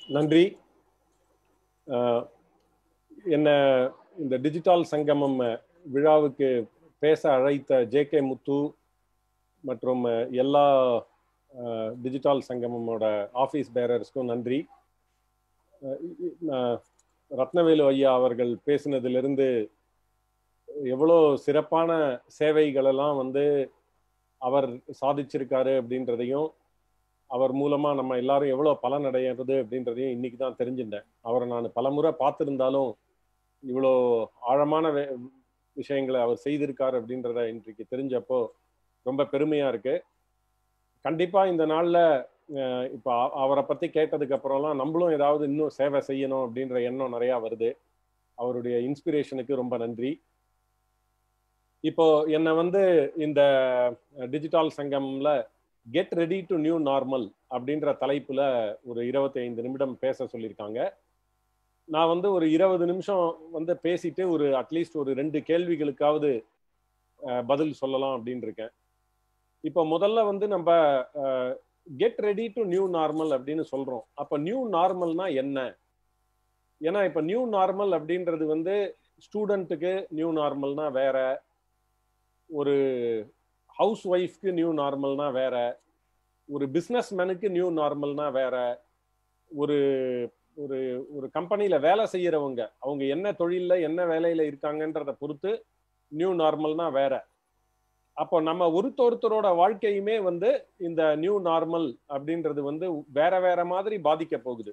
நன்றி அஹ், என்ன இந்த டிஜிட்டல் சங்கமம் விழாவுக்கு பேச அழைத்த ஜே கே முத்து மற்றும் எல்லா அஹ், டிஜிட்டல் சங்கமமோட ஆஃபீஸ் பேரர்ஸ்க்கும் நன்றி அஹ், இ- நான் ரத்னவேலு ஐயா அவர்கள் பேசினதிலிருந்து எவ்வளோ சிறப்பான சேவைகளெல்லாம் வந்து அவர் சாதிச்சிருக்காரு அப்படின்றதையும் அவர் மூலமா நம்ம எல்லாரும் எவ்வளவு பலன் அடையிறது அப்படின்றதையும் இன்னைக்கு தான் தெரிஞ்சுட்டேன் அவரை நான் பலமுறை பார்த்திருந்தாலும் இவ்வளோ ஆழமான வே- விஷயங்களை அவர் செய்திருக்காரு அப்படின்றத இன்றைக்கு தெரிஞ்சப்போ ரொம்ப பெருமையா இருக்கு கண்டிப்பா இந்த நாள்ல அஹ், இப்ப அ- அவரை பத்தி கேட்டதுக்கு அப்புறம்லாம் நம்மளும் ஏதாவது இன்னும் சேவை செய்யணும் அப்படின்ற எண்ணம் நிறைய வருது அவருடைய இன்ஸ்பிரேஷனுக்கு ரொம்ப நன்றி இப்போ என்னை வந்து இந்த டிஜிட்டல் சங்கம்ல get ready to new normal அப்படின்ற தலைப்புல ஒரு 25 நிமிடம் பேச சொல்லியிருக்காங்க நான் வந்து ஒரு இருபது நிமிஷம் வந்து பேசிட்டு ஒரு அட்லீஸ்ட் ஒரு ரெண்டு கேள்விகளுக்காவது அஹ், பதில் சொல்லலாம் அப்படின்னு இருக்கேன் இப்போ முதல்ல வந்து நம்ம get ready to new normal அப்படின்னு சொல்றோம் அப்போ நியூ நார்மல்னா என்ன ஏன்னா இப்போ நியூ நார்மல் அப்படின்றது வந்து ஸ்டூடெண்ட்டுக்கு நியூ நார்மல்னா வேற ஒரு ஹவுஸ் ஒய்ஃப்க்கு நியூ நார்மல்னா வேற ஒரு பிஸ்னஸ் மேனுக்கு நியூ நார்மல்னா வேற ஒரு ஒரு ஒரு கம்பெனியில வேலை செய்யறவங்க அவங்க என்ன தொழில்ல என்ன வேலையில இருக்காங்கன்றத பொறுத்து நியூ நார்மல்னா வேற அப்போ நம்ம ஒருத்தொருத்தரோட வாழ்க்கையுமே வந்து இந்த நியூ நார்மல் அப்படின்றது வந்து வேற வேற மாதிரி பாதிக்க போகுது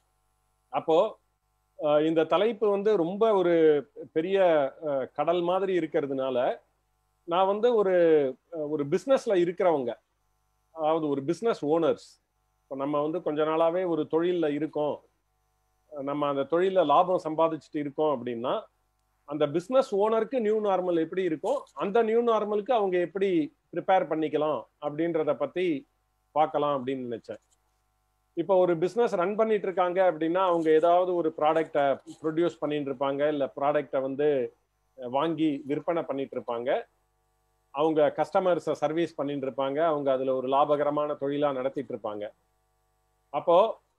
அப்போ அஹ், இந்த தலைப்பு வந்து ரொம்ப ஒரு பெரிய அஹ், கடல் மாதிரி இருக்கிறதுனால நான் வந்து ஒரு அஹ், ஒரு பிஸ்னஸ்ல இருக்கிறவங்க அதாவது ஒரு பிஸ்னஸ் ஓனர்ஸ் இப்போ நம்ம வந்து கொஞ்ச நாளாவே ஒரு தொழில்ல இருக்கோம் அஹ் நம்ம அந்த தொழில்ல லாபம் சம்பாதிச்சுட்டு இருக்கோம் அப்படின்னா அந்த பிஸ்னஸ் ஓனருக்கு நியூ நார்மல் எப்படி இருக்கும் அந்த நியூ நார்மலுக்கு அவங்க எப்படி ப்ரிப்பேர் பண்ணிக்கலாம் அப்படின்றத பத்தி பார்க்கலாம் அப்படின்னு நினைச்சேன் இப்போ ஒரு பிஸ்னஸ் ரன் பண்ணிட்டு இருக்காங்க அப்படின்னா அவங்க ஏதாவது ஒரு ப்ராடக்டை ப்ரொடியூஸ் பண்ணிட்டு இருப்பாங்க இல்லை ப்ராடக்டை வந்து அஹ், வாங்கி விற்பனை பண்ணிட்டு இருப்பாங்க அவங்க கஸ்டமர்ஸை சர்வீஸ் பண்ணிட்டு இருப்பாங்க அவங்க அதுல ஒரு லாபகரமான தொழிலா நடத்திட்டு இருப்பாங்க அப்போ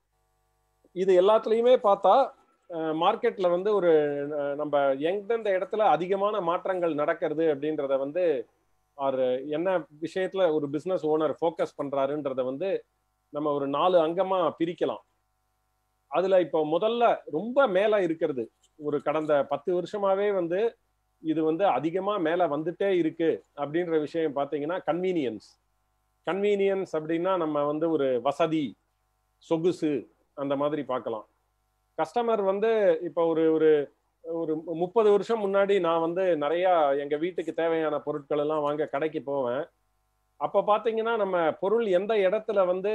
இது எல்லாத்துலயுமே பார்த்தா மார்க்கெட்ல வந்து ஒரு அஹ், நம்ம எந்தெந்த இடத்துல அதிகமான மாற்றங்கள் நடக்கிறது அப்படின்றத வந்து அவர் என்ன விஷயத்துல ஒரு பிசினஸ் ஓனர் ஃபோக்கஸ் பண்றாருன்றத வந்து நம்ம ஒரு நாலு அங்கமா பிரிக்கலாம் அதுல இப்போ முதல்ல ரொம்ப மேல இருக்கிறது ஒரு கடந்த பத்து வருஷமாவே வந்து இது வந்து அதிகமா மேல வந்துட்டே இருக்கு அப்படின்ற விஷயம் பார்த்தீங்கன்னா கன்வீனியன்ஸ் கன்வீனியன்ஸ் அப்படின்னா நம்ம வந்து ஒரு வசதி சொகுசு அந்த மாதிரி பார்க்கலாம் கஸ்டமர் வந்து இப்போ ஒரு ஒரு ஒரு முப்பது வருஷம் முன்னாடி நான் வந்து நிறைய எங்க வீட்டுக்கு தேவையான பொருட்கள் எல்லாம் வாங்க கடைக்கு போவேன் அப்ப பாத்தீங்கன்னா நம்ம பொருள் எந்த இடத்துல வந்து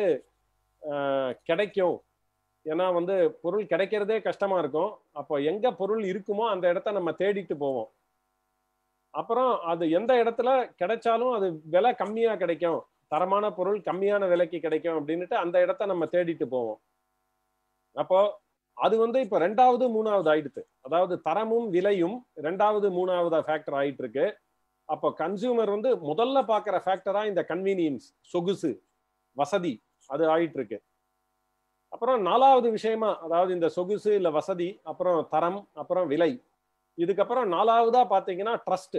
அஹ், கிடைக்கும் ஏன்னா வந்து பொருள் கிடைக்கிறதே கஷ்டமா இருக்கும் அப்போ எங்க பொருள் இருக்குமோ அந்த இடத்த நம்ம தேடிட்டு போவோம் அப்புறம் அது எந்த இடத்துல கிடைச்சாலும் அது விலை கம்மியா கிடைக்கும் தரமான பொருள் கம்மியான விலைக்கு கிடைக்கும் அப்படின்னுட்டு அந்த இடத்த நம்ம தேடிட்டு போவோம் அப்போ அது வந்து இப்ப ரெண்டாவது மூணாவது ஆயிடுது அதாவது தரமும் விலையும் ரெண்டாவது மூணாவது ஃபேக்டர் ஆயிட்டு இருக்கு அப்போ கன்சியூமர் வந்து முதல்ல பாக்குற ஃபேக்டரா இந்த கன்வீனியன்ஸ் சொகுசு வசதி அது ஆயிட்டு இருக்கு அப்புறம் நாலாவது விஷயமா அதாவது இந்த சொகுசு இல்ல வசதி அப்புறம் தரம் அப்புறம் விலை இதுக்கப்புறம் நாலாவதா பாத்தீங்கன்னா ட்ரஸ்ட்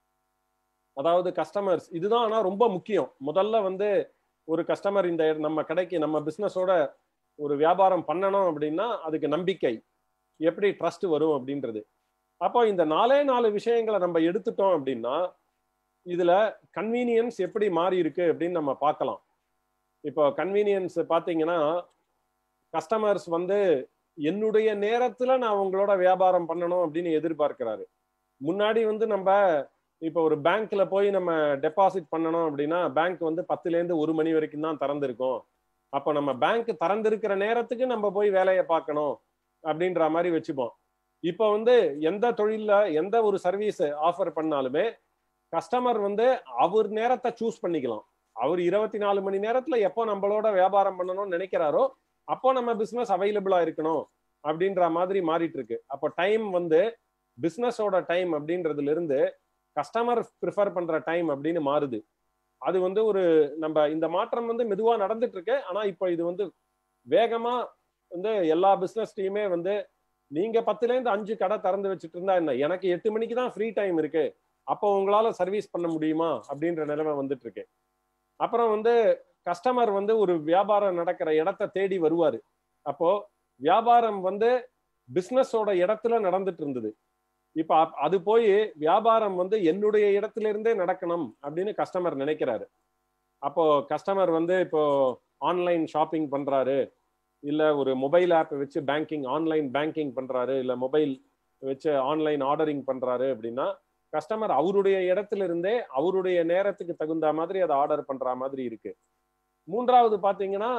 அதாவது கஸ்டமர்ஸ் இதுதான் ஆனா ரொம்ப முக்கியம் முதல்ல வந்து ஒரு கஸ்டமர் இந்த நம்ம கடைக்கு நம்ம பிசினஸோட ஒரு வியாபாரம் பண்ணணும் அப்படின்னா அதுக்கு நம்பிக்கை எப்படி ட்ரஸ்ட் வரும் அப்படின்றது அப்போ இந்த நாலே நாலு விஷயங்களை நம்ம எடுத்துட்டோம் அப்படின்னா இதுல கன்வீனியன்ஸ் எப்படி மாறி இருக்கு அப்படின்னு நம்ம பார்க்கலாம் இப்போ கன்வீனியன்ஸ் பார்த்தீங்கன்னா கஸ்டமர்ஸ் வந்து என்னுடைய நேரத்துல நான் உங்களோட வியாபாரம் பண்ணணும் அப்படின்னு எதிர்பார்க்கிறாரு முன்னாடி வந்து நம்ம இப்போ ஒரு பேங்க்ல போய் நம்ம டெபாசிட் பண்ணணும் அப்படின்னா பேங்க் வந்து பத்துல இருந்து ஒரு மணி வரைக்கும் தான் திறந்திருக்கும் அப்போ நம்ம பேங்க் திறந்திருக்கிற நேரத்துக்கு நம்ம போய் வேலையை பார்க்கணும் அப்படின்ற மாதிரி வச்சுப்போம் இப்போ வந்து எந்த தொழில்ல எந்த ஒரு சர்வீஸ் ஆஃபர் பண்ணாலுமே கஸ்டமர் வந்து அவர் நேரத்தை சூஸ் பண்ணிக்கலாம் அவர் இருபத்தி நாலு மணி நேரத்துல எப்போ நம்மளோட வியாபாரம் பண்ணணும்னு நினைக்கிறாரோ அப்போ நம்ம பிசினஸ் அவைலபிளா இருக்கணும் அப்படின்ற மாதிரி மாறிட்டு இருக்கு அப்போ டைம் வந்து பிசினஸோட டைம் அப்படின்றதுல இருந்து கஸ்டமர் ப்ரிஃபர் பண்ற டைம் அப்படின்னு மாறுது அது வந்து ஒரு நம்ம இந்த மாற்றம் வந்து மெதுவா நடந்துட்டு இருக்கு ஆனா இப்போ இது வந்து வேகமா வந்து எல்லா பிசினஸ் டீமே வந்து நீங்க பத்துல இருந்து அஞ்சு கடை திறந்து வச்சுட்டு இருந்தா என்ன எனக்கு எட்டு மணிக்கு தான் ஃப்ரீ டைம் இருக்கு அப்போ உங்களால சர்வீஸ் பண்ண முடியுமா அப்படின்ற நிலைமை வந்துட்டு இருக்கு அப்புறம் வந்து கஸ்டமர் வந்து ஒரு வியாபாரம் நடக்கிற இடத்த தேடி வருவாரு அப்போ வியாபாரம் வந்து பிசினஸோட இடத்துல நடந்துட்டு இருந்தது இப்ப அப்- அது போய் வியாபாரம் வந்து என்னுடைய இடத்துல இருந்தே நடக்கணும் அப்படின்னு கஸ்டமர் நினைக்கிறாரு அப்போ கஸ்டமர் வந்து இப்போ ஆன்லைன் ஷாப்பிங் பண்றாரு இல்ல ஒரு மொபைல் ஆப் வச்சு பேங்கிங் ஆன்லைன் பேங்கிங் பண்றாரு இல்ல மொபைல் வச்சு ஆன்லைன் ஆர்டரிங் பண்றாரு அப்படின்னா கஸ்டமர் அவருடைய இடத்துல இருந்தே அவருடைய நேரத்துக்கு தகுந்த மாதிரி அதை ஆர்டர் பண்ற மாதிரி இருக்கு மூன்றாவது பாத்தீங்கன்னா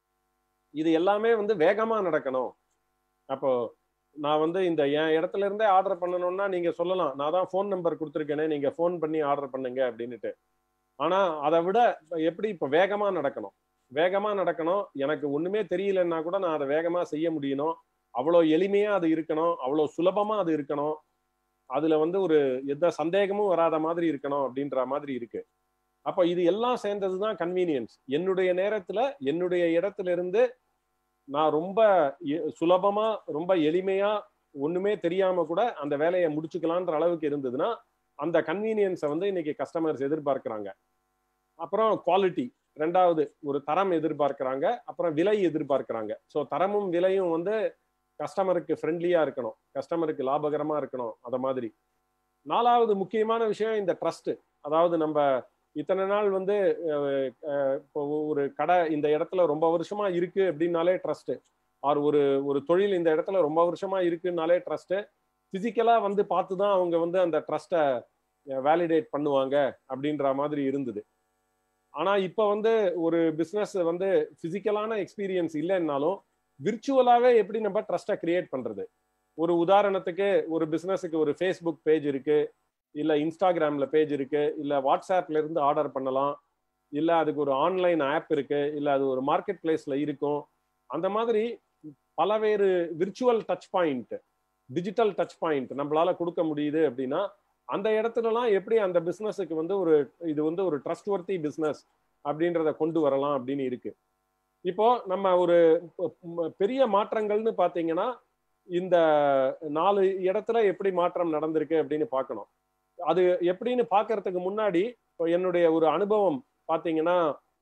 இது எல்லாமே வந்து வேகமா நடக்கணும் அப்போ நான் வந்து இந்த என் இடத்துல இருந்தே ஆர்டர் பண்ணணும்னா நீங்க சொல்லலாம் நான் தான் ஃபோன் நம்பர் கொடுத்துருக்கேனே நீங்க ஃபோன் பண்ணி ஆர்டர் பண்ணுங்க அப்படின்னுட்டு ஆனா அதை விட இப்ப எப்படி இப்ப வேகமா நடக்கணும் வேகமா நடக்கணும் எனக்கு ஒண்ணுமே தெரியலன்னா கூட நான் அதை வேகமா செய்ய முடியணும் அவ்வளோ எளிமையா அது இருக்கணும் அவ்வளோ சுலபமா அது இருக்கணும் அதுல வந்து ஒரு எந்த சந்தேகமும் வராத மாதிரி இருக்கணும் அப்படின்ற மாதிரி இருக்கு அப்ப இது எல்லாம் சேர்ந்ததுதான் கன்வீனியன்ஸ் என்னுடைய நேரத்துல என்னுடைய இடத்துல இருந்து நான் ரொம்ப எ- சுலபமா ரொம்ப எளிமையா ஒண்ணுமே தெரியாம கூட அந்த வேலையை முடிச்சுக்கலான்ற அளவுக்கு இருந்ததுன்னா அந்த கன்வீனியன்ஸை வந்து இன்னைக்கு கஸ்டமர்ஸ் எதிர்பார்க்கறாங்க அப்புறம் குவாலிட்டி ரெண்டாவது ஒரு தரம் எதிர்பார்க்கறாங்க அப்புறம் விலை எதிர்பார்க்கறாங்க ஸோ தரமும் விலையும் வந்து கஸ்டமருக்கு ஃப்ரெண்ட்லியா இருக்கணும் கஸ்டமருக்கு லாபகரமா இருக்கணும் அத மாதிரி நாலாவது முக்கியமான விஷயம் இந்த ட்ரஸ்ட் அதாவது நம்ம இத்தனை நாள் வந்து அஹ், அஹ், இப்போ ஒரு கடை இந்த இடத்துல ரொம்ப வருஷமா இருக்கு அப்படின்னாலே ட்ரஸ்ட் ஆர் ஒரு ஒரு தொழில் இந்த இடத்துல ரொம்ப வருஷமா இருக்குன்னாலே ட்ரஸ்ட் பிசிக்கலா வந்து பார்த்து தான் அவங்க வந்து அந்த ட்ரஸ்ட்டை வேலிடேட் பண்ணுவாங்க அப்படின்ற மாதிரி இருந்தது ஆனா இப்ப வந்து ஒரு பிசினஸ் வந்து பிசிக்கலான எக்ஸ்பீரியன்ஸ் இல்லைன்னாலும் விர்ச்சுவலாவே எப்படி நம்ம ட்ரஸ்ட்டை கிரியேட் பண்றது ஒரு உதாரணத்துக்கு ஒரு பிசினஸுக்கு ஒரு ஃபேஸ்புக் பேஜ் இருக்கு இல்ல இன்ஸ்டாகிராம்ல பேஜ் இருக்கு இல்ல வாட்ஸ்அப்ல இருந்து ஆர்டர் பண்ணலாம் இல்ல அதுக்கு ஒரு ஆன்லைன் ஆப் இருக்கு இல்ல அது ஒரு மார்க்கெட் பிளேஸ்ல இருக்கும் அந்த மாதிரி பலவேறு virtual touch point digital touch point நம்மளால கொடுக்க முடியுது அப்படின்னா அந்த இடத்துலலாம் எப்படி அந்த பிசினஸுக்கு வந்து ஒரு இது வந்து ஒரு ட்ரஸ்ட் ஒர்த்தி பிசினஸ் அப்படின்றத கொண்டு வரலாம் அப்படின்னு இருக்கு இப்போ நம்ம ஒரு ப- ம- பெரிய மாற்றங்கள்னு பாத்தீங்கன்னா இந்த நாலு இடத்துல எப்படி மாற்றம் நடந்திருக்கு அப்படின்னு பார்க்கணும் அது எப்படின்னு பார்க்கறதுக்கு முன்னாடி இப்போ என்னுடைய ஒரு அனுபவம் பாத்தீங்கன்னா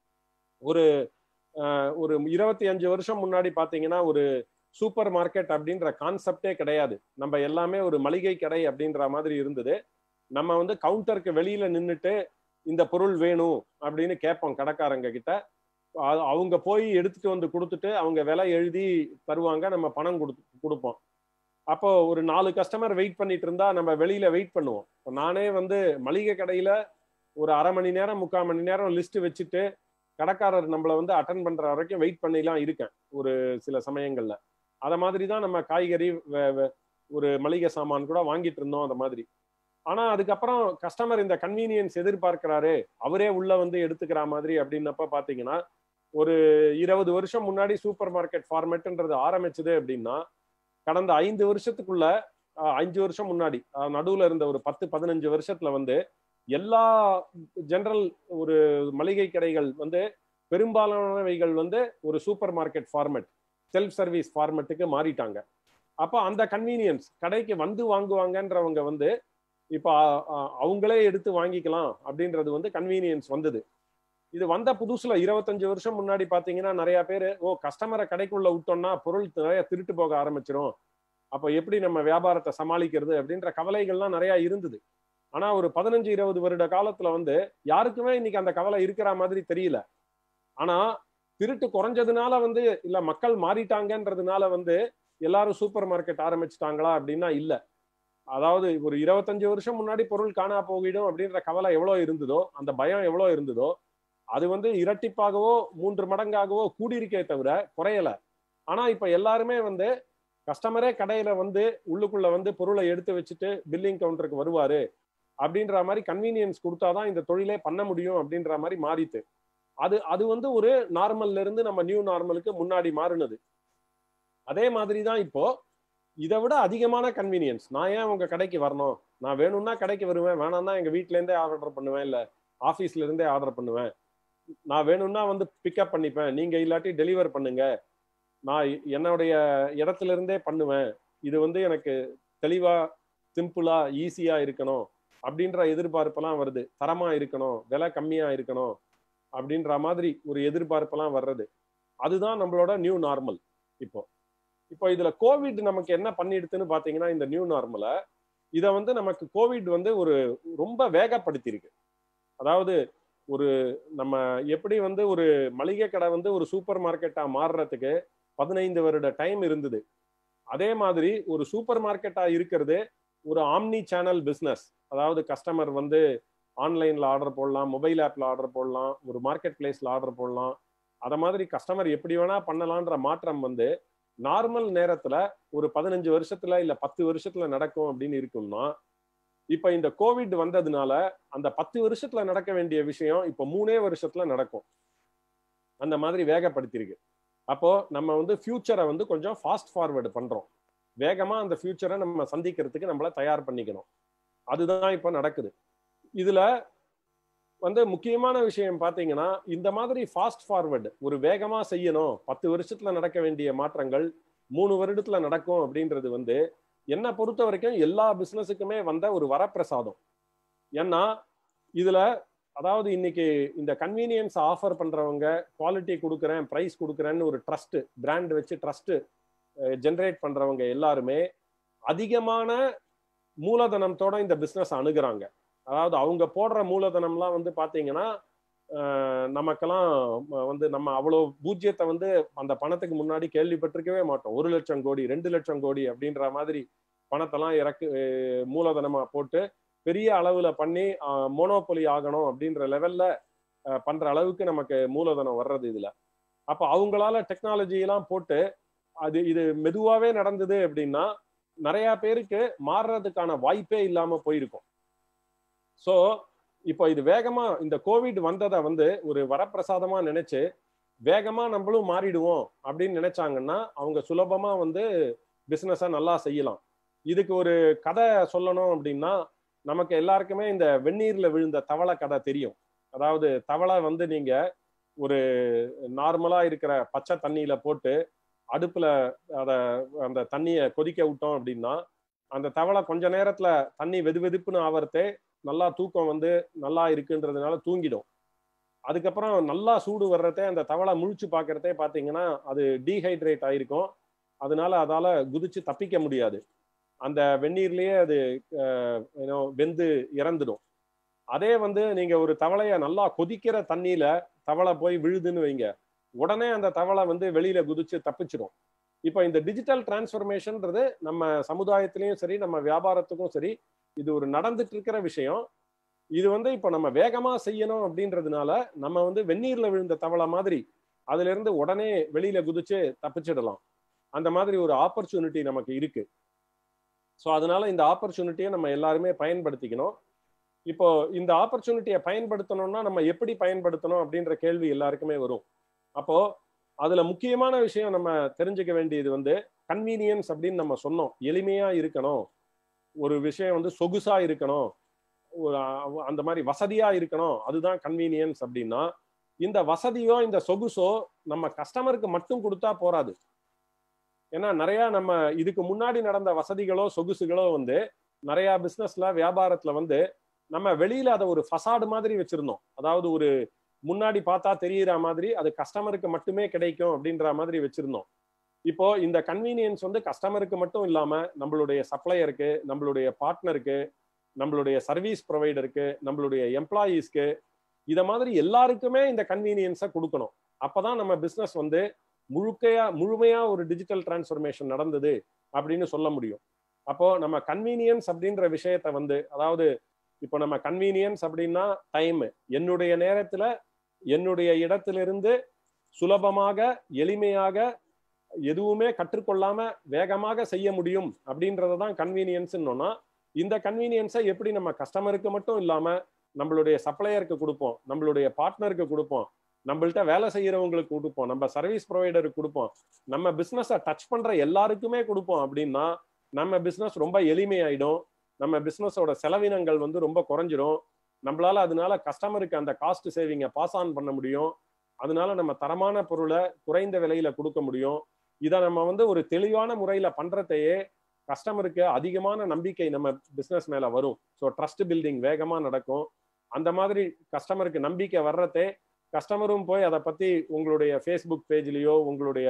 ஒரு அஹ், ஒரு இருபத்தி அஞ்சு வருஷம் முன்னாடி பாத்தீங்கன்னா ஒரு சூப்பர் மார்க்கெட் அப்படின்ற கான்செப்டே கிடையாது நம்ம எல்லாமே ஒரு மளிகை கடை அப்படின்ற மாதிரி இருந்தது நம்ம வந்து கவுண்டருக்கு வெளியில நின்னுட்டு இந்த பொருள் வேணும் அப்படின்னு கேட்போம் கடைக்காரங்க கிட்ட அ- அவங்க போய் எடுத்துட்டு வந்து கொடுத்துட்டு அவங்க விலை எழுதி தருவாங்க நம்ம பணம் கொடுத்து கொடுப்போம் அப்போ ஒரு நாலு கஸ்டமர் வெயிட் பண்ணிட்டு இருந்தா நம்ம வெளியில வெயிட் பண்ணுவோம் இப்ப நானே வந்து மளிகை கடையில ஒரு அரை மணி நேரம் முக்கால் மணி நேரம் லிஸ்ட் வச்சுட்டு கடைக்காரர் நம்மளை வந்து அட்டன் பண்ற வரைக்கும் வெயிட் பண்ணிலாம் இருக்கேன் ஒரு சில சமயங்கள்ல அத மாதிரி தான் நம்ம காய்கறி வே- வே- ஒரு மளிகை சாமான் கூட வாங்கிட்டு இருந்தோம் அந்த மாதிரி ஆனா அதுக்கப்புறம் கஸ்டமர் இந்த கன்வீனியன்ஸ் எதிர்பார்க்கிறாரு அவரே உள்ள வந்து எடுத்துக்கிற மாதிரி அப்படின்னப்ப பாத்தீங்கன்னா ஒரு இருபது வருஷம் முன்னாடி சூப்பர் மார்க்கெட் ஃபார்மேட்ன்றது ஆரம்பிச்சது அப்படின்னா கடந்த ஐந்து வருஷத்துக்குள்ள அஹ், அஞ்சு வருஷம் முன்னாடி அஹ், நடுவுல இருந்த ஒரு பத்து பதினஞ்சு வருஷத்துல வந்து எல்லா ஜெனரல் ஒரு மளிகை கடைகள் வந்து பெரும்பாலானவைகள் வந்து ஒரு supermarket format self service ஃபார்மேட்டுக்கு மாறிட்டாங்க அப்போ அந்த கன்வீனியன்ஸ் கடைக்கு வந்து வாங்குவாங்கன்றவங்க வந்து இப்போ அ- அ- அவங்களே எடுத்து வாங்கிக்கலாம் அப்படின்றது வந்து கன்வீனியன்ஸ் வந்தது இது வந்த புதுசுல இருபத்தஞ்சு வருஷம் முன்னாடி பாத்தீங்கன்னா நிறைய பேர் ஓ கஸ்டமரை கடைக்குள்ள விட்டோம்னா பொருள் நிறைய திருட்டு போக ஆரம்பிச்சிரும் அப்போ எப்படி நம்ம வியாபாரத்தை சமாளிக்கிறது அப்படின்ற கவலைகள்லாம் நிறைய இருந்தது ஆனா ஒரு பதினஞ்சு இருபது வருட காலத்துல வந்து யாருக்குமே இன்னைக்கு அந்த கவலை இருக்கிற மாதிரி தெரியல ஆனா திருட்டு குறைஞ்சதுனால வந்து இல்ல மக்கள் மாறிட்டாங்கன்றதுனால வந்து எல்லாரும் சூப்பர் மார்க்கெட் ஆரம்பிச்சிட்டாங்களா அப்படின்னா இல்ல அதாவது ஒரு இருபத்தஞ்சு வருஷம் முன்னாடி பொருள் காணா போகிடும் அப்படின்ற கவலை எவ்வளவு இருந்ததோ அந்த பயம் எவ்வளவு இருந்ததோ அது வந்து இரட்டிப்பாகவோ மூன்று மடங்காகவோ கூடியிருக்கே தவிர குறையல ஆனா இப்ப எல்லாருமே வந்து கஸ்டமரே கடையில வந்து உள்ளுக்குள்ள வந்து பொருளை எடுத்து வச்சுட்டு பில்லிங் கவுண்டருக்கு வருவாரு அப்படின்ற மாதிரி கன்வீனியன்ஸ் கொடுத்தாதான் இந்த தொழிலே பண்ண முடியும் அப்படின்ற மாதிரி மாறித்து அது அது வந்து ஒரு நார்மல்ல இருந்து நம்ம நியூ நார்மலுக்கு முன்னாடி மாறினது அதே மாதிரி தான் இப்போ இதை விட அதிகமான கன்வீனியன்ஸ் நான் ஏன் உங்க கடைக்கு வரணும் நான் வேணும்னா கடைக்கு வருவேன் வேணாம்னா எங்க வீட்ல இருந்தே ஆர்டர் பண்ணுவேன் இல்ல ஆபீஸ்ல இருந்தே ஆர்டர் பண்ணுவேன் நான் வேணும்னா வந்து பிக்கப் பண்ணிப்பேன் நீங்க இல்லாட்டி டெலிவர் பண்ணுங்க நான் என்னுடைய இடத்துல இருந்தே பண்ணுவேன் இது வந்து எனக்கு தெளிவா சிம்பிளா ஈஸியா இருக்கணும் அப்படின்ற எதிர்பார்ப்பெல்லாம் வருது தரமா இருக்கணும் விலை கம்மியா இருக்கணும் அப்படின்ற மாதிரி ஒரு எதிர்பார்ப்பெல்லாம் வர்றது அதுதான் நம்மளோட நியூ நார்மல் இப்போ இப்போ இதுல கோவிட் நமக்கு என்ன பண்ணிடுதுன்னு பாத்தீங்கன்னா இந்த நியூ நார்மலை இதை வந்து நமக்கு கோவிட் வந்து ஒரு ரொம்ப வேகப்படுத்தியிருக்கு அதாவது ஒரு நம்ம எப்படி வந்து ஒரு மளிகை கடை வந்து ஒரு சூப்பர் மார்க்கெட்டா மாறுறதுக்கு பதினைந்து வருட டைம் இருந்தது அதே மாதிரி ஒரு சூப்பர் மார்க்கெட்டா இருக்கிறது ஒரு ஆம்னி சேனல் பிஸ்னஸ் அதாவது கஸ்டமர் வந்து ஆன்லைன்ல ஆர்டர் போடலாம் மொபைல் ஆப்ல ஆர்டர் போடலாம் ஒரு மார்க்கெட் பிளேஸ்ல ஆர்டர் போடலாம் அத மாதிரி கஸ்டமர் எப்படி வேணா பண்ணலான்ற மாற்றம் வந்து நார்மல் நேரத்துல ஒரு பதினஞ்சு வருஷத்துல இல்ல பத்து வருஷத்துல நடக்கும் அப்படின்னு இருக்கும்னா இப்ப இந்த கோவிட் வந்ததுனால அந்த பத்து வருஷத்துல நடக்க வேண்டிய விஷயம் இப்ப மூணே வருஷத்துல நடக்கும் அந்த மாதிரி வேகப்படுத்தியிருக்கு அப்போ நம்ம வந்து ஃபியூச்சரை வந்து கொஞ்சம் ஃபாஸ்ட் ஃபார்வர்டு பண்றோம் வேகமா அந்த ஃபியூச்சரை நம்ம சந்திக்கிறதுக்கு நம்மள தயார் பண்ணிக்கணும் அதுதான் இப்ப நடக்குது இதுல வந்து முக்கியமான விஷயம் பாத்தீங்கன்னா இந்த மாதிரி ஃபாஸ்ட் ஃபார்வர்டு ஒரு வேகமா செய்யணும் பத்து வருஷத்துல நடக்க வேண்டிய மாற்றங்கள் மூணு வருடத்துல நடக்கும் அப்படின்றது வந்து என்னை பொறுத்த வரைக்கும் எல்லா பிசினஸுக்குமே வந்த ஒரு வரப்பிரசாதம் ஏன்னா இதுல அதாவது இன்னைக்கு இந்த கன்வீனியன்ஸ் ஆஃபர் பண்றவங்க குவாலிட்டி கொடுக்குறேன் ப்ரைஸ் கொடுக்குறேன்னு ஒரு ட்ரஸ்ட் பிராண்ட் வச்சு ட்ரஸ்ட் ஜென்ரேட் பண்றவங்க எல்லாருமே அதிகமான மூலதனத்தோட இந்த பிசினஸ் அணுகுறாங்க அதாவது அவங்க போடுற மூலதனம்லாம் வந்து பாத்தீங்கன்னா நமக்கெல்லாம் வந்து நம்ம அவ்வளோ பூஜ்ஜியத்தை வந்து அந்த பணத்துக்கு முன்னாடி கேள்விப்பட்டிருக்கவே மாட்டோம் ஒரு லட்சம் கோடி ரெண்டு லட்சம் கோடி அப்படின்ற மாதிரி பணத்தெல்லாம் இறக்கு மூலதனமா போட்டு பெரிய அளவுல பண்ணி மோனோபொலி ஆகணும் அப்படின்ற லெவல்ல பண்ற அளவுக்கு நமக்கு மூலதனம் வர்றது இதுல அப்ப அவங்களால டெக்னாலஜி எல்லாம் போட்டு அது இது மெதுவாவே நடந்தது அப்படின்னா நிறைய பேருக்கு மாறுறதுக்கான வாய்ப்பே இல்லாம போயிருக்கும் ஸோ இப்போ இது வேகமா இந்த கோவிட் வந்ததை வந்து ஒரு வரப்பிரசாதமா நினைச்சு வேகமா நம்மளும் மாறிடுவோம் அப்படின்னு நினைச்சாங்கன்னா அவங்க சுலபமா வந்து பிசினஸை நல்லா செய்யலாம் இதுக்கு ஒரு கதை சொல்லணும் அப்படின்னா நமக்கு எல்லாருக்குமே இந்த வெந்நீர்ல விழுந்த தவளை கதை தெரியும் அதாவது தவளை வந்து நீங்க ஒரு நார்மலா இருக்கிற பச்சை தண்ணியில போட்டு அடுப்புல அத அந்த தண்ணியை கொதிக்க விட்டோம் அப்படின்னா அந்த தவளை கொஞ்ச நேரத்துல தண்ணி வெது வெதுப்புன்னு ஆவறதே நல்லா தூக்கம் வந்து நல்லா இருக்குன்றதுனால தூங்கிடும் அதுக்கப்புறம் நல்லா சூடு வர்றதே அந்த தவளை முழிச்சு பார்க்கறதே பார்த்தீங்கன்னா அது டீஹைட்ரேட் ஆயிருக்கும் அதனால அதால குதிச்சு தப்பிக்க முடியாது அந்த வெந்நீர்லயே அது வெந்து இறந்துடும் அதே வந்து நீங்க ஒரு தவளைய நல்லா கொதிக்கிற தண்ணியில தவளை போய் விழுதுன்னு வைங்க உடனே அந்த தவளை வந்து வெளியில குதிச்சு தப்பிச்சிடும் இப்போ இந்த டிஜிட்டல் டிரான்ஸ்ஃபர்மேஷன்ன்றது நம்ம சமுதாயத்திலையும் சரி நம்ம வியாபாரத்துக்கும் சரி இது ஒரு நடந்துட்டு இருக்கிற விஷயம் இது வந்து இப்போ நம்ம வேகமா செய்யணும் அப்படின்றதுனால நம்ம வந்து வெந்நீர்ல விழுந்த தவளை மாதிரி அதுல இருந்து உடனே வெளியில குதிச்சு தப்பிச்சிடலாம் அந்த மாதிரி ஒரு ஆப்பர்ச்சுனிட்டி நமக்கு இருக்கு ஸோ அதனால இந்த ஆப்பர்ச்சுனிட்டியை நம்ம எல்லாருமே பயன்படுத்திக்கணும் இப்போ இந்த ஆப்பர்ச்சுனிட்டியை பயன்படுத்தணும்னா நம்ம எப்படி பயன்படுத்தணும் அப்படின்ற கேள்வி எல்லாருக்குமே வரும் அப்போ அதுல முக்கியமான விஷயம் நம்ம தெரிஞ்சுக்க வேண்டியது வந்து கன்வீனியன்ஸ் அப்படின்னு நம்ம சொன்னோம் எளிமையா இருக்கணும் ஒரு விஷயம் வந்து சொகுசா இருக்கணும் அந்த மாதிரி வசதியா இருக்கணும் அதுதான் கன்வீனியன்ஸ் அப்படின்னா இந்த வசதியோ இந்த சொகுசோ நம்ம கஸ்டமருக்கு மட்டும் கொடுத்தா போராது ஏன்னா நிறைய நம்ம இதுக்கு முன்னாடி நடந்த வசதிகளோ சொகுசுகளோ வந்து நிறைய பிசினஸ்ல வியாபாரத்துல வந்து நம்ம வெளியில அதை ஒரு ஃபசாடு மாதிரி வச்சிருந்தோம் அதாவது ஒரு முன்னாடி பார்த்தா தெரியற மாதிரி அது கஸ்டமருக்கு மட்டுமே கிடைக்கும் அப்படின்ற மாதிரி வச்சிருந்தோம் இப்போ இந்த கன்வீனியன்ஸ் வந்து கஸ்டமருக்கு மட்டும் இல்லாம நம்மளுடைய சப்ளையருக்கு நம்மளுடைய பார்ட்னருக்கு நம்மளுடைய சர்வீஸ் ப்ரொவைடருக்கு நம்மளுடைய எம்ப்ளாயீஸ்க்கு இத மாதிரி எல்லாருக்குமே இந்த கன்வீனியன்ஸை கொடுக்கணும் அப்பதான் நம்ம பிசினஸ் வந்து முழுக்கையா முழுமையா ஒரு டிஜிட்டல் டிரான்ஸ்ஃபர்மேஷன் நடந்தது அப்படின்னு சொல்ல முடியும் அப்போ நம்ம கன்வீனியன்ஸ் அப்படின்ற விஷயத்த வந்து அதாவது இப்போ நம்ம கன்வீனியன்ஸ் அப்படின்னா டைம் என்னுடைய நேரத்துல என்னுடைய இடத்திலிருந்து சுலபமாக எளிமையாக எதுவுமே கற்றுக்கொள்ளாம வேகமாக செய்ய முடியும் அப்படின்றத தான் கன்வீனியன்ஸ்னோம்னா இந்த கன்வீனியன்ஸை எப்படி நம்ம கஸ்டமருக்கு மட்டும் இல்லாம நம்மளுடைய சப்ளையருக்கு கொடுப்போம் நம்மளுடைய பார்ட்னருக்கு கொடுப்போம் நம்மள்ட்ட வேலை செய்யறவங்களுக்கு கொடுப்போம் நம்ம சர்வீஸ் ப்ரொவைடருக்கு கொடுப்போம் நம்ம பிசினஸை டச் பண்ற எல்லாருக்குமே கொடுப்போம் அப்படின்னா நம்ம பிசினஸ் ரொம்ப எளிமையாயிடும் நம்ம பிசினஸோட செலவினங்கள் வந்து ரொம்ப குறைஞ்சிரும் நம்மளால அதனால கஸ்டமருக்கு அந்த காஸ்ட் சேவிங்கை பாஸ் ஆன் பண்ண முடியும் அதனால நம்ம தரமான பொருளை குறைந்த விலையில கொடுக்க முடியும் இதை நம்ம வந்து ஒரு தெளிவான முறையில பண்றதையே கஸ்டமருக்கு அதிகமான நம்பிக்கை நம்ம பிசினஸ் மேல வரும் ஸோ ட்ரஸ்ட் பில்டிங் வேகமா நடக்கும் அந்த மாதிரி கஸ்டமருக்கு நம்பிக்கை வர்றதே கஸ்டமரும் போய் அதை பத்தி உங்களுடைய ஃபேஸ்புக் பேஜ்லயோ உங்களுடைய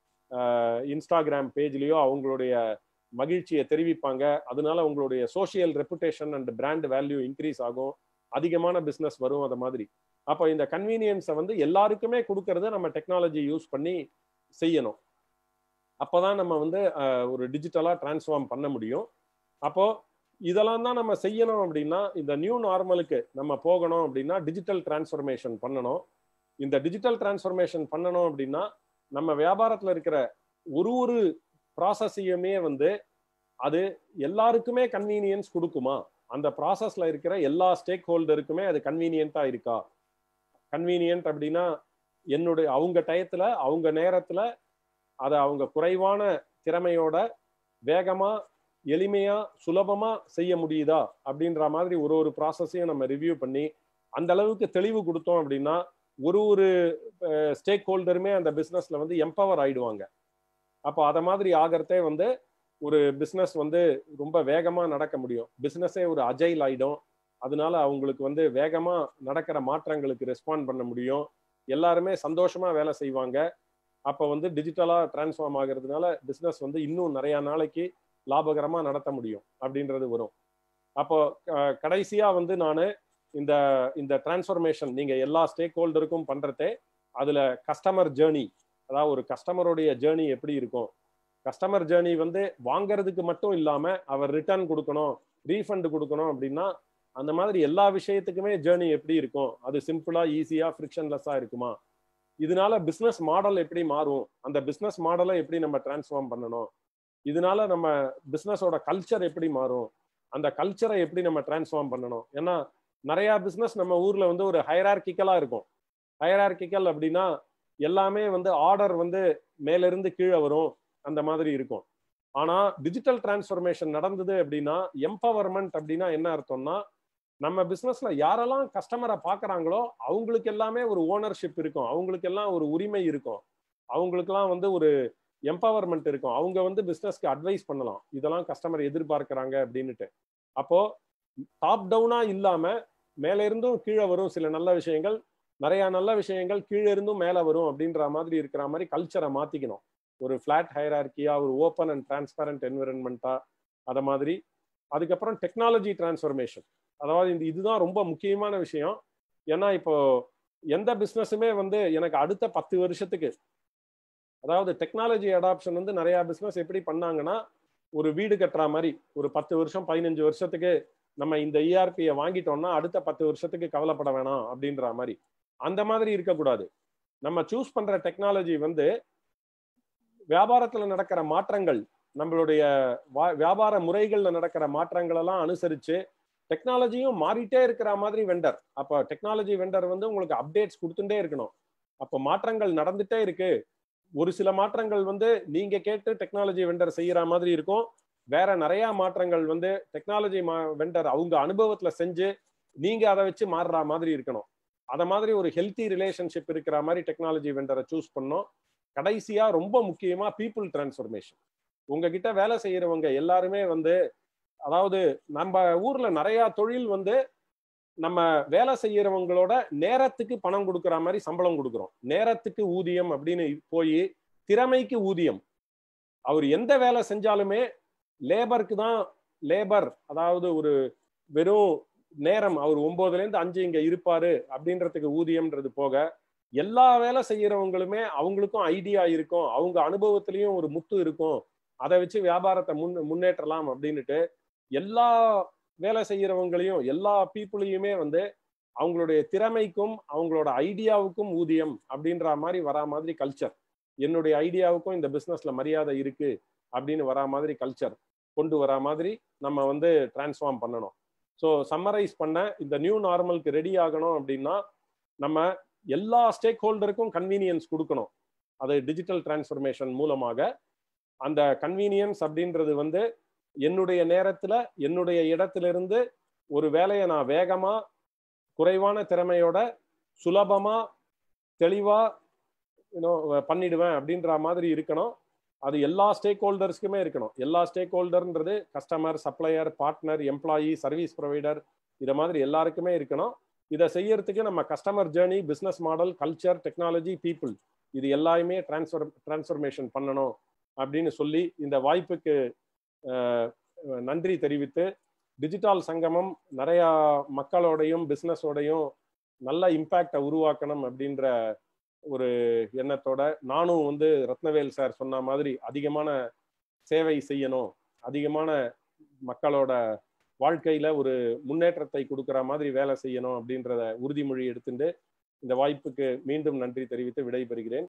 இன்ஸ்டாகிராம் பேஜ்லயோ அவங்களுடைய மகிழ்ச்சியை தெரிவிப்பாங்க அதனால உங்களுடைய social reputation and brand value increase ஆகும் அதிகமான பிஸ்னஸ் வரும் அது மாதிரி அப்போ இந்த கன்வீனியன்ஸை வந்து எல்லாருக்குமே கொடுக்கறத நம்ம டெக்னாலஜி யூஸ் பண்ணி செய்யணும் அப்போதான் நம்ம வந்து ஒரு டிஜிட்டலாக டிரான்ஸ்ஃபார்ம் பண்ண முடியும் அப்போ இதெல்லாம் தான் நம்ம செய்யணும் அப்படின்னா இந்த நியூ நார்மலுக்கு நம்ம போகணும் அப்படின்னா டிஜிட்டல் டிரான்ஸ்ஃபர்மேஷன் பண்ணணும் இந்த டிஜிட்டல் டிரான்ஸ்ஃபர்மேஷன் பண்ணணும் அப்படின்னா நம்ம வியாபாரத்தில் இருக்கிற ஒரு ஒரு ப்ராசஸையுமே வந்து அது எல்லாருக்குமே கன்வீனியன்ஸ் கொடுக்குமா அந்த ப்ராசஸ்ல இருக்கிற எல்லா ஸ்டேக் ஹோல்டருக்குமே அது கன்வீனியன்ட்டா இருக்கா கன்வீனியன்ட் அப்படின்னா என்னுடைய அவங்க டயத்துல அவங்க நேரத்துல அதை அவங்க குறைவான திறமையோட வேகமா எளிமையா சுலபமா செய்ய முடியுதா அப்படின்ற மாதிரி ஒரு ஒரு ப்ராசஸையும் நம்ம ரிவ்யூ பண்ணி அந்த அளவுக்கு தெளிவு கொடுத்தோம் அப்படின்னா ஒரு ஒரு ஸ்டேக் ஹோல்டருமே அந்த பிஸ்னஸ்ல வந்து எம்பவர் ஆயிடுவாங்க அப்போ அதை மாதிரி ஆகிறதே வந்து ஒரு பிஸ்னஸ் வந்து ரொம்ப வேகமாக நடக்க முடியும் பிஸ்னஸே ஒரு அஜைல் ஆயிடும் அதனால அவங்களுக்கு வந்து வேகமாக நடக்கிற மாற்றங்களுக்கு ரெஸ்பாண்ட் பண்ண முடியும் எல்லாருமே சந்தோஷமா வேலை செய்வாங்க அப்போ வந்து டிஜிட்டலாக டிரான்ஸ்ஃபார்ம் ஆகிறதுனால பிஸ்னஸ் வந்து இன்னும் நிறையா நாளைக்கு லாபகரமாக நடத்த முடியும் அப்படின்றது வரும் அப்போ கடைசியாக வந்து நான் இந்த இந்த டிரான்ஸ்ஃபர்மேஷன் நீங்கள் எல்லா ஸ்டேக் ஹோல்டருக்கும் பண்ணுறதே அதில் கஸ்டமர் ஜேர்னி அதாவது ஒரு கஸ்டமருடைய ஜேர்னி எப்படி இருக்கும் கஸ்டமர் ஜேர்னி வந்து வாங்கறதுக்கு மட்டும் இல்லாம அவர் ரிட்டர்ன் கொடுக்கணும் ரீஃபண்ட் கொடுக்கணும் அப்படின்னா அந்த மாதிரி எல்லா விஷயத்துக்குமே ஜேர்னி எப்படி இருக்கும் அது சிம்பிளா ஈஸியா ஃப்ரிக்ஷன்லெஸ்ஸா இருக்குமா இதனால பிஸ்னஸ் மாடல் எப்படி மாறும் அந்த பிஸ்னஸ் மாடலை எப்படி நம்ம டிரான்ஸ்ஃபார்ம் பண்ணணும் இதனால நம்ம பிஸ்னஸோட கல்ச்சர் எப்படி மாறும் அந்த கல்ச்சரை எப்படி நம்ம டிரான்ஸ்ஃபார்ம் பண்ணணும் ஏன்னா நிறைய பிஸ்னஸ் நம்ம ஊர்ல வந்து ஒரு ஹைரார்கிக்கலா இருக்கும் ஹைரார்கிக்கல் அப்படின்னா எல்லாமே வந்து ஆர்டர் வந்து மேலிருந்து கீழே வரும் அந்த மாதிரி இருக்கும் ஆனா டிஜிட்டல் டிரான்ஸ்ஃபர்மேஷன் நடந்தது அப்படின்னா எம்பவர்மெண்ட் அப்படின்னா என்ன அர்த்தம்னா நம்ம பிசினஸ்ல யாரெல்லாம் கஸ்டமரை பாக்குறாங்களோ அவங்களுக்கு எல்லாமே ஒரு ஓனர்ஷிப் இருக்கும் அவங்களுக்கு எல்லாம் ஒரு உரிமை இருக்கும் அவங்களுக்கெல்லாம் வந்து ஒரு எம்பவர்மெண்ட் இருக்கும் அவங்க வந்து பிசினஸ்க்கு அட்வைஸ் பண்ணலாம் இதெல்லாம் கஸ்டமர் எதிர்பார்க்கிறாங்க அப்படின்னுட்டு அப்போ டாப் டவுனா இல்லாம மேல இருந்தும் கீழே வரும் சில நல்ல விஷயங்கள் நிறைய நல்ல விஷயங்கள் கீழே இருந்தும் மேல வரும் அப்படின்ற மாதிரி இருக்கிற மாதிரி கல்ச்சரை மாத்திக்கணும் ஒரு ஃபிளாட் ஹைரார்கியா ஒரு ஓப்பன் அண்ட் டிரான்ஸ்பரண்ட் என்விரன்மெண்ட்டா அதை மாதிரி அதுக்கப்புறம் டெக்னாலஜி டிரான்ஸ்ஃபர்மேஷன் அதாவது இந்த இதுதான் ரொம்ப முக்கியமான விஷயம் ஏன்னா இப்போ எந்த பிஸ்னஸுமே வந்து எனக்கு அடுத்த பத்து வருஷத்துக்கு அதாவது டெக்னாலஜி அடாப்ஷன் வந்து நிறைய பிஸ்னஸ் எப்படி பண்ணாங்கன்னா ஒரு வீடு கட்டுற மாதிரி ஒரு பத்து வருஷம் பதினஞ்சு வருஷத்துக்கு நம்ம இந்த இஆர்பியை வாங்கிட்டோம்னா அடுத்த பத்து வருஷத்துக்கு கவலைப்பட வேணாம் அப்படின்ற மாதிரி அந்த மாதிரி இருக்கக்கூடாது நம்ம சூஸ் பண்ற டெக்னாலஜி வந்து வியாபாரத்துல நடக்கிற மாற்றங்கள் நம்மளுடைய வியாபார முறைகள்ல நடக்கிற மாற்றங்கள் எல்லாம் அனுசரிச்சு டெக்னாலஜியும் மாறிட்டே இருக்கிற மாதிரி வெண்டர் அப்போ டெக்னாலஜி வெண்டர் வந்து உங்களுக்கு அப்டேட்ஸ் கொடுத்துட்டே இருக்கணும் அப்போ மாற்றங்கள் நடந்துட்டே இருக்கு ஒரு சில மாற்றங்கள் வந்து நீங்க கேட்டு டெக்னாலஜி வெண்டர் செய்யற மாதிரி இருக்கும் வேற நிறைய மாற்றங்கள் வந்து டெக்னாலஜி வெண்டர் அவங்க அனுபவத்துல செஞ்சு நீங்க அதை வச்சு மாறுற மாதிரி இருக்கணும் அத மாதிரி ஒரு ஹெல்த்தி ரிலேஷன்ஷிப் இருக்கிற மாதிரி டெக்னாலஜி வெண்டரை சூஸ் பண்ணோம் கடைசியா ரொம்ப முக்கியமா பீப்புள் டிரான்ஸ்ஃபர்மேஷன் உங்ககிட்ட வேலை செய்யறவங்க எல்லாருமே வந்து அதாவது நம்ம ஊர்ல நிறைய தொழில் வந்து நம்ம வேலை செய்யறவங்களோட நேரத்துக்கு பணம் கொடுக்குற மாதிரி சம்பளம் கொடுக்குறோம் நேரத்துக்கு ஊதியம் அப்படின்னு போய் திறமைக்கு ஊதியம் அவர் எந்த வேலை செஞ்சாலுமே லேபருக்கு தான் லேபர் அதாவது ஒரு வெறும் நேரம் அவர் ஒன்பதுல இருந்து அஞ்சு இங்க இருப்பாரு அப்படின்றதுக்கு ஊதியம்ன்றது போக எல்லா வேலை செய்யறவங்களுமே அவங்களுக்கும் ஐடியா இருக்கும் அவங்க அனுபவத்திலையும் ஒரு முத்து இருக்கும் அதை வச்சு வியாபாரத்தை முன் முன்னேற்றலாம் அப்படின்னுட்டு எல்லா வேலை செய்யறவங்களையும் எல்லா பீப்புளையுமே வந்து அவங்களுடைய திறமைக்கும் அவங்களோட ஐடியாவுக்கும் ஊதியம் அப்படின்ற மாதிரி வரா மாதிரி கல்ச்சர் என்னுடைய ஐடியாவுக்கும் இந்த பிஸ்னஸ்ல மரியாதை இருக்கு அப்படின்னு வரா மாதிரி கல்ச்சர் கொண்டு வரா மாதிரி நம்ம வந்து டிரான்ஸ்ஃபார்ம் பண்ணணும் ஸோ சம்மரைஸ் பண்ண இந்த நியூ நார்மலுக்கு ரெடி ஆகணும் அப்படின்னா நம்ம எல்லா ஸ்டேக் ஹோல்டருக்கும் கன்வீனியன்ஸ் கொடுக்கணும் அது டிஜிட்டல் டிரான்ஸ்ஃபர்மேஷன் மூலமாக அந்த கன்வீனியன்ஸ் அப்படின்றது வந்து என்னுடைய நேரத்துல என்னுடைய இடத்திலிருந்து ஒரு வேலையை நான் வேகமா குறைவான திறமையோட சுலபமா தெளிவா பண்ணிடுவேன் அப்படின்ற மாதிரி இருக்கணும் அது எல்லா ஸ்டேக் ஹோல்டர்ஸ்க்குமே இருக்கணும் எல்லா ஸ்டேக் ஹோல்டர்ன்றது customer supplier partner employee service provider இதை மாதிரி எல்லாருக்குமே இருக்கணும் இதை செய்யறதுக்கு நம்ம customer journey business model culture technology people இது எல்லாமே டிரான்ஸ்ஃபர் டிரான்ஸ்ஃபர்மேஷன் பண்ணணும் அப்படின்னு சொல்லி இந்த வாய்ப்புக்கு நன்றி தெரிவித்து டிஜிட்டல் சங்கமம் நிறையா மக்களோடையும் பிஸ்னஸோடையும் நல்ல இம்பேக்டை உருவாக்கணும் அப்படின்ற ஒரு எண்ணத்தோட நானும் வந்து ரத்னவேல் சார் சொன்ன மாதிரி அதிகமான சேவை செய்யணும் அதிகமான மக்களோட வாழ்க்கையில ஒரு முன்னேற்றத்தை கொடுக்குற மாதிரி வேலை செய்யணும் அப்படின்றத உறுதிமொழி எடுத்துட்டு இந்த வாய்ப்புக்கு மீண்டும் நன்றி தெரிவித்து விடைபெறுகிறேன்